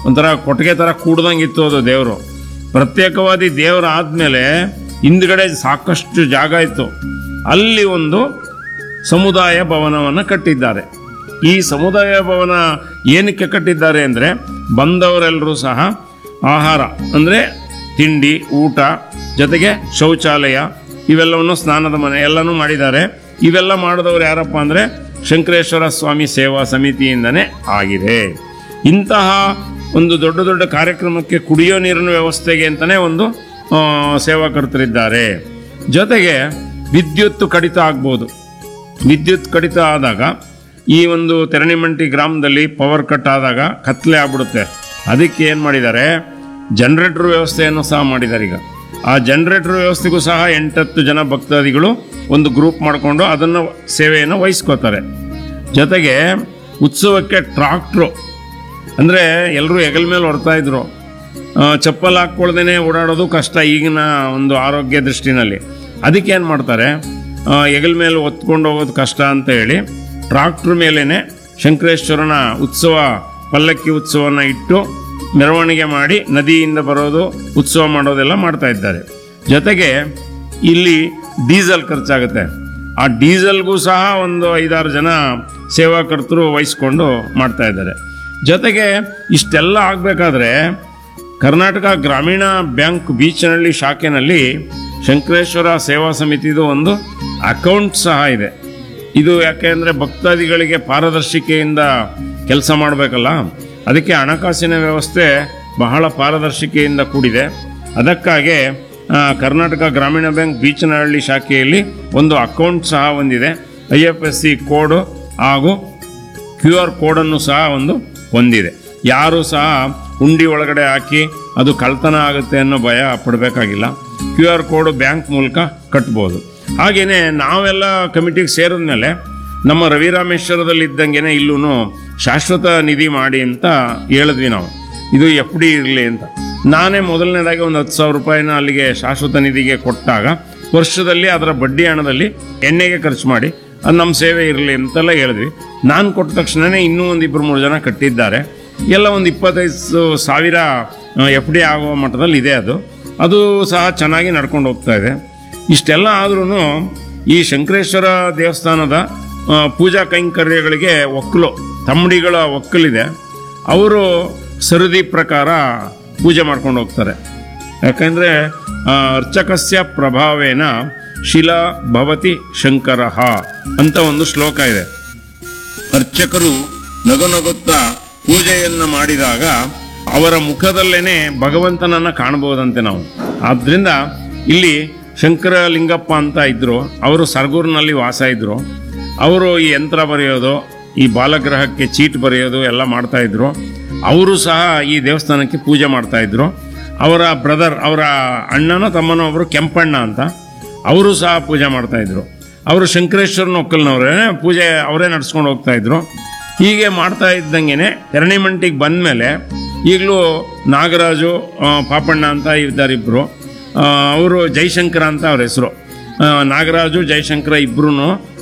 ಒಂಥರ ಕೊಟ್ಟಿಗೆ ಥರ ಕೂಡ್ದಂಗಿತ್ತು ಅದು ದೇವರು ಪ್ರತ್ಯೇಕವಾದಿ ದೇವರು ಆದಮೇಲೆ ಹಿಂದ್ಗಡೆ ಸಾಕಷ್ಟು ಜಾಗ ಇತ್ತು ಅಲ್ಲಿ ಒಂದು ಸಮುದಾಯ ಭವನವನ್ನು ಕಟ್ಟಿದ್ದಾರೆ ಈ ಸಮುದಾಯ ಭವನ ಏನಕ್ಕೆ ಕಟ್ಟಿದ್ದಾರೆ ಅಂದರೆ ಬಂದವರೆಲ್ಲರೂ ಸಹ ಆಹಾರ ಅಂದರೆ ತಿಂಡಿ ಊಟ ಜೊತೆಗೆ ಶೌಚಾಲಯ ಇವೆಲ್ಲವನ್ನು ಸ್ನಾನದ ಮನೆ ಎಲ್ಲನೂ ಮಾಡಿದ್ದಾರೆ ಇವೆಲ್ಲ ಮಾಡಿದವರು ಯಾರಪ್ಪ ಅಂದರೆ ಶಂಕರೇಶ್ವರ ಸ್ವಾಮಿ ಸೇವಾ ಸಮಿತಿಯಿಂದನೇ ಆಗಿದೆ ಇಂತಹ ಒಂದು ದೊಡ್ಡ ದೊಡ್ಡ ಕಾರ್ಯಕ್ರಮಕ್ಕೆ ಕುಡಿಯೋ ನೀರಿನ ವ್ಯವಸ್ಥೆಗೆ ಅಂತಲೇ ಒಂದು ಆ, ಸೇವಾಕರ್ತರಿದ್ದಾರೆ ಜೊತೆಗೆ ವಿದ್ಯುತ್ ಕಡಿತ ಆಗ್ಬೋದು ವಿದ್ಯುತ್ ಕಡಿತ ಆದಾಗ ಈ ಒಂದು ತೆರಣಿಮಂಟಿ ಗ್ರಾಮದಲ್ಲಿ ಪವರ್ ಕಟ್ ಆದಾಗ ಕತ್ಲೆ ಆಗ್ಬಿಡುತ್ತೆ ಅದಕ್ಕೆ ಏನು ಮಾಡಿದ್ದಾರೆ ಜನರೇಟರ್ ವ್ಯವಸ್ಥೆಯನ್ನು ಸಹ ಮಾಡಿದ್ದಾರೆ ಈಗ ಆ ಜನರೇಟರ್ ವ್ಯವಸ್ಥೆಗೂ ಸಹ ಎಂಟತ್ತು ಜನ ಭಕ್ತಾದಿಗಳು ಒಂದು ಗ್ರೂಪ್ ಮಾಡಿಕೊಂಡು ಅದನ್ನು ಸೇವೆಯನ್ನು ವಹಿಸ್ಕೋತಾರೆ ಜೊತೆಗೆ ಉತ್ಸವಕ್ಕೆ ಟ್ರಾಕ್ಟ್ರು ಅಂದರೆ ಎಲ್ಲರೂ ಹೆಗಲ ಮೇಲೆ ಹೊರ್ತಾ ಇದ್ರು ಆ, ಚಪ್ಪಲ್ ಹಾಕ್ಕೊಳ್ದೇನೆ ಓಡಾಡೋದು ಕಷ್ಟ ಈಗಿನ ಒಂದು ಆರೋಗ್ಯ ದೃಷ್ಟಿನಲ್ಲಿ ಅದಕ್ಕೆ ಏನು ಮಾಡ್ತಾರೆ ಆ, ಹೆಗಲ ಮೇಲೆ ಹೊತ್ಕೊಂಡು ಹೋಗೋದು ಕಷ್ಟ ಅಂತ ಹೇಳಿ ಟ್ರಾಕ್ಟ್ರ್ ಮೇಲೇ ಶಂಕರೇಶ್ವರನ ಉತ್ಸವ ಪಲ್ಲಕ್ಕಿ ಉತ್ಸವನ ಇಟ್ಟು ಮೆರವಣಿಗೆ ಮಾಡಿ ನದಿಯಿಂದ ಬರೋದು ಉತ್ಸವ ಮಾಡೋದೆಲ್ಲ ಮಾಡ್ತಾ ಇದ್ದಾರೆ ಜೊತೆಗೆ ಇಲ್ಲಿ ಡೀಸೆಲ್ ಖರ್ಚಾಗುತ್ತೆ ಆ ಡೀಸೆಲ್ಗೂ ಸಹ ಒಂದು ಐದಾರು ಜನ ಸೇವಾಕರ್ತರು ವಹಿಸ್ಕೊಂಡು ಮಾಡ್ತಾ ಇದ್ದಾರೆ ಜೊತೆಗೆ ಇಷ್ಟೆಲ್ಲ ಆಗಬೇಕಾದ್ರೆ ಕರ್ನಾಟಕ ಗ್ರಾಮೀಣ ಬ್ಯಾಂಕ್ ಬೀಚ್ನಳ್ಳಿ ಶಾಖೆನಲ್ಲಿ ಶಂಕರೇಶ್ವರ ಸೇವಾ ಸಮಿತಿದು ಒಂದು ಅಕೌಂಟ್ ಸಹ ಇದೆ ಇದು ಯಾಕೆ ಅಂದರೆ ಭಕ್ತಾದಿಗಳಿಗೆ ಪಾರದರ್ಶಿಕೆಯಿಂದ ಕೆಲಸ ಮಾಡಬೇಕಲ್ಲ ಅದಕ್ಕೆ ಹಣಕಾಸಿನ ವ್ಯವಸ್ಥೆ ಬಹಳ ಪಾರದರ್ಶಿಕೆಯಿಂದ ಕೂಡಿದೆ ಅದಕ್ಕಾಗಿ ಆ, ಕರ್ನಾಟಕ ಗ್ರಾಮೀಣ ಬ್ಯಾಂಕ್ ಬೀಚನಹಳ್ಳಿ ಶಾಖೆಯಲ್ಲಿ ಒಂದು ಅಕೌಂಟ್ ಸಹ ಹೊಂದಿದೆ I F S C code ಹಾಗೂ ಕ್ಯೂ ಆರ್ ಕೋಡನ್ನು ಸಹ ಒಂದು ಹೊಂದಿದೆ ಯಾರು ಸಹ ಹುಂಡಿ ಒಳಗಡೆ ಹಾಕಿ ಅದು ಕಳ್ತನ ಆಗುತ್ತೆ ಅನ್ನೋ ಭಯ ಪಡಬೇಕಾಗಿಲ್ಲ ಕ್ಯೂ ಆರ್ ಕೋಡು ಬ್ಯಾಂಕ್ ಮೂಲಕ ಕಟ್ಬೋದು ಹಾಗೆಯೇ ನಾವೆಲ್ಲ ಕಮಿಟಿಗೆ ಸೇರಿದ್ಮೇಲೆ ನಮ್ಮ ರವಿರಾಮೇಶ್ವರದಲ್ಲಿ ಇದ್ದಂಗೆ ಇಲ್ಲೂ ಶಾಶ್ವತ ನಿಧಿ ಮಾಡಿ ಅಂತ ಹೇಳಿದ್ವಿ ನಾವು ಇದು ಎಫ್ ಡಿ ಇರಲಿ ಅಂತ ನಾನೇ ಮೊದಲನೇದಾಗಿ ಒಂದು ಹತ್ತು ಸಾವಿರ ರೂಪಾಯಿನ ಅಲ್ಲಿಗೆ ಶಾಶ್ವತ ನಿಧಿಗೆ ಕೊಟ್ಟಾಗ ವರ್ಷದಲ್ಲಿ ಅದರ ಬಡ್ಡಿ ಹಣದಲ್ಲಿ ಎಣ್ಣೆಗೆ ಖರ್ಚು ಮಾಡಿ ಅದು ನಮ್ಮ ಸೇವೆ ಇರಲಿ ಅಂತೆಲ್ಲ ಹೇಳಿದ್ವಿ ನಾನು ಕೊಟ್ಟ ತಕ್ಷಣವೇ ಇನ್ನೂ ಒಂದು ಇಬ್ಬರು ಮೂರು ಜನ ಕಟ್ಟಿದ್ದಾರೆ ಎಲ್ಲ ಒಂದು ಇಪ್ಪತ್ತೈದು ಸಾವಿರ ಎಫ್ ಡಿ ಆಗೋ ಮಟ್ಟದಲ್ಲಿ ಇದೆ ಅದು ಅದು ಸಹ ಚೆನ್ನಾಗಿ ನಡ್ಕೊಂಡು ಹೋಗ್ತಾ ಇದೆ ಇಷ್ಟೆಲ್ಲ ಆದ್ರೂ ಈ ಶಂಕರೇಶ್ವರ ದೇವಸ್ಥಾನದ ಆ, ಪೂಜಾ ಕೈಂಕರ್ಯಗಳಿಗೆ ಒಕ್ಕಲು ತಮ್ಮಡಿಗಳ ಒಕ್ಕಲಿದೆ ಅವರು ಸರದಿ ಪ್ರಕಾರ ಪೂಜೆ ಮಾಡ್ಕೊಂಡು ಹೋಗ್ತಾರೆ ಯಾಕಂದರೆ ಅರ್ಚಕಸ್ಯ ಪ್ರಭಾವೇನ ಶಿಲಾ ಭವತಿ ಶಂಕರ ಅಂತ ಒಂದು ಶ್ಲೋಕ ಇದೆ ಅರ್ಚಕರು ನಗುನಗುತ್ತಾ ಪೂಜೆಯನ್ನ ಮಾಡಿದಾಗ ಅವರ ಮುಖದಲ್ಲೇನೆ ಭಗವಂತನನ್ನ ಕಾಣಬಹುದಂತೆ ನಾವು ಆದ್ರಿಂದ ಇಲ್ಲಿ ಶಂಕರಲಿಂಗಪ್ಪ ಅಂತ ಇದ್ರು ಅವರು ಸರ್ಗೂರಿನಲ್ಲಿ ವಾಸ ಇದ್ರು ಅವರು ಈ ಯಂತ್ರ ಬರೆಯೋದು ಈ ಬಾಲಗ್ರಹಕ್ಕೆ ಚೀಟ್ ಬರೆಯೋದು ಎಲ್ಲ ಮಾಡ್ತಾ ಇದ್ರು ಅವರು ಸಹ ಈ ದೇವಸ್ಥಾನಕ್ಕೆ ಪೂಜೆ ಮಾಡ್ತಾ ಇದ್ರು ಅವರ ಬ್ರದರ್ ಅವರ ಅಣ್ಣನೋ ತಮ್ಮನೋ ಒಬ್ಬರು ಕೆಂಪಣ್ಣ ಅಂತ ಅವರು ಸಹ ಪೂಜೆ ಮಾಡ್ತಾ ಇದ್ರು ಅವರು ಶಂಕರೇಶ್ವರನ ಒಕ್ಕಲ್ನವರೇ ಪೂಜೆ ಅವರೇ ನಡ್ಸ್ಕೊಂಡು ಹೋಗ್ತಾ ಇದ್ರು ಹೀಗೆ ಮಾಡ್ತಾ ಇದ್ದಂಗೆನೆ ಎರಣಿಮಂಟಿಗೆ ಬಂದಮೇಲೆ ಈಗಲೂ ನಾಗರಾಜು ಆ, ಪಾಪಣ್ಣ ಅಂತ ಇದ್ದಾರೆ ಇಬ್ಬರು ಅವರು ಜೈಶಂಕರ ಅಂತ ಅವ್ರ ಹೆಸರು ನಾಗರಾಜು ಜೈಶಂಕರ ಇಬ್ಬರೂ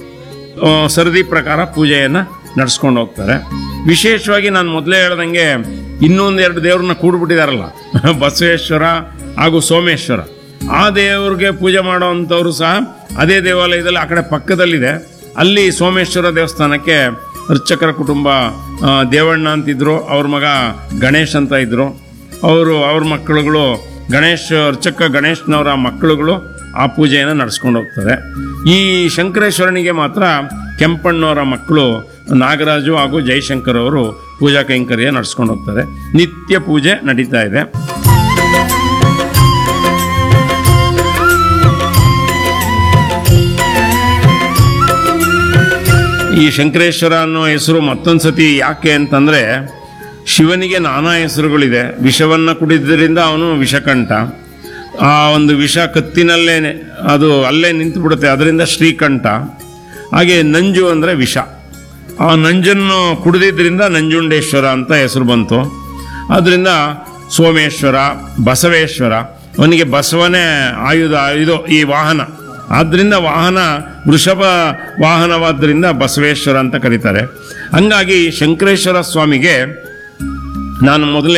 ಸರದಿ ಪ್ರಕಾರ ಪೂಜೆಯನ್ನು ನಡ್ಸ್ಕೊಂಡು ಹೋಗ್ತಾರೆ ವಿಶೇಷವಾಗಿ ನಾನು ಮೊದಲೇ ಹೇಳ್ದಂಗೆ ಇನ್ನೊಂದೆರಡು ದೇವ್ರನ್ನ ಕೂಡ್ಬಿಟ್ಟಿದಾರಲ್ಲ ಬಸವೇಶ್ವರ ಹಾಗೂ ಸೋಮೇಶ್ವರ ಆ ದೇವ್ರಿಗೆ ಪೂಜೆ ಮಾಡೋವಂಥವ್ರು ಸಹ ಅದೇ ದೇವಾಲಯದಲ್ಲಿ ಆ ಕಡೆ ಪಕ್ಕದಲ್ಲಿದೆ ಅಲ್ಲಿ ಸೋಮೇಶ್ವರ ದೇವಸ್ಥಾನಕ್ಕೆ ಅರ್ಚಕರ ಕುಟುಂಬ ಆ, ದೇವಣ್ಣ ಅಂತಿದ್ರು ಅವ್ರ ಮಗ ಗಣೇಶ್ ಅಂತ ಇದ್ರು ಅವರು ಅವ್ರ ಮಕ್ಕಳುಗಳು ಗಣೇಶ್ ಅರ್ಚಕ ಗಣೇಶ್ನವರ ಮಕ್ಕಳುಗಳು ಆ ಪೂಜೆಯನ್ನು ನಡೆಸ್ಕೊಂಡು ಹೋಗ್ತಾರೆ ಈ ಶಂಕರೇಶ್ವರನಿಗೆ ಮಾತ್ರ ಕೆಂಪಣ್ಣವರ ಮಕ್ಕಳು ನಾಗರಾಜು ಹಾಗೂ ಜಯಶಂಕರ್ ಅವರು ಪೂಜಾ ಕೈಂಕರ್ಯ ನಡೆಸ್ಕೊಂಡು ಹೋಗ್ತಾರೆ ನಿತ್ಯ ಪೂಜೆ ನಡೀತಾ ಇದೆ ಈ ಶಂಕರೇಶ್ವರ ಅನ್ನೋ ಹೆಸರು ಮತ್ತೊಂದು ಸತಿ ಯಾಕೆ ಅಂತಂದ್ರೆ ಶಿವನಿಗೆ ನಾನಾ ಹೆಸರುಗಳಿದೆ ವಿಷವನ್ನ ಕುಡಿದ್ರಿಂದ ಅವನು ವಿಷಕಂಠ ಆ ಒಂದು ವಿಷ ಕತ್ತಿನಲ್ಲೇ ಅದು ಅಲ್ಲೇ ನಿಂತು ಬಿಡುತ್ತೆ ಅದರಿಂದ ಶ್ರೀಕಂಠ ಹಾಗೆ ನಂಜು ಅಂದರೆ ವಿಷ ಆ ನಂಜನ್ನು ಕುಡಿದಿದ್ದರಿಂದ ನಂಜುಂಡೇಶ್ವರ ಅಂತ ಹೆಸರು ಬಂತು ಅದರಿಂದ ಸೋಮೇಶ್ವರ ಬಸವೇಶ್ವರ ಅವನಿಗೆ ಬಸವನೇ ಆಯುಧ ಇದು ಈ ವಾಹನ ಆದ್ದರಿಂದ ವಾಹನ ವೃಷಭ ವಾಹನವಾದ್ದರಿಂದ ಬಸವೇಶ್ವರ ಅಂತ ಕರೀತಾರೆ ಹಂಗಾಗಿ ಶಂಕರೇಶ್ವರ ಸ್ವಾಮಿಗೆ ನಾನು ಮೊದಲೇ